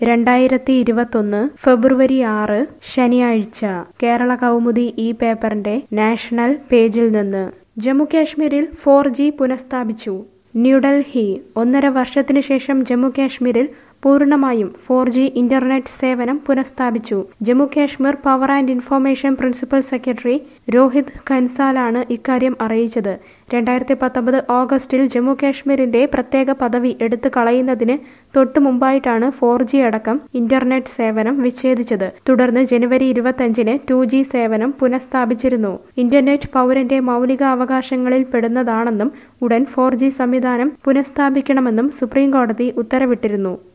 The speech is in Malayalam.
രണ്ടായിരത്തി ഇരുപത്തൊന്ന് ഫെബ്രുവരി ആറ് ശനിയാഴ്ച കേരള കൗമുദി ഈ പേപ്പറിന്റെ നാഷണൽ പേജിൽ നിന്ന് ജമ്മുകാശ്മീരിൽ ഫോർ ജി പുനഃസ്ഥാപിച്ചു ന്യൂഡൽഹി ഒന്നര വർഷത്തിനു ശേഷം ജമ്മുകാശ്മീരിൽ പൂർണ്ണമായും ഫോർ ജി ഇന്റർനെറ്റ് സേവനം പുനഃസ്ഥാപിച്ചു Jammu Kashmir power and information principal secretary Rohit കൻസാലാണ് ഇക്കാര്യം അറിയിച്ചത് രണ്ടായിരത്തി പത്തൊമ്പത് ഓഗസ്റ്റിൽ ജമ്മുകാശ്മീരിന്റെ പ്രത്യേക പദവി എടുത്തു കളയുന്നതിന് തൊട്ടു മുമ്പായിട്ടാണ് ഫോർ ജി അടക്കം ഇന്റർനെറ്റ് സേവനം വിച്ഛേദിച്ചത് തുടർന്ന് ജനുവരി ഇരുപത്തഞ്ചിന് ടു ജി സേവനം പുനഃസ്ഥാപിച്ചിരുന്നു ഇന്റർനെറ്റ് പൗരന്റെ മൗലിക അവകാശങ്ങളിൽ പെടുന്നതാണെന്നും ഉടൻ ഫോർ ജി സംവിധാനം പുനഃസ്ഥാപിക്കണമെന്നും സുപ്രീംകോടതി ഉത്തരവിട്ടിരുന്നു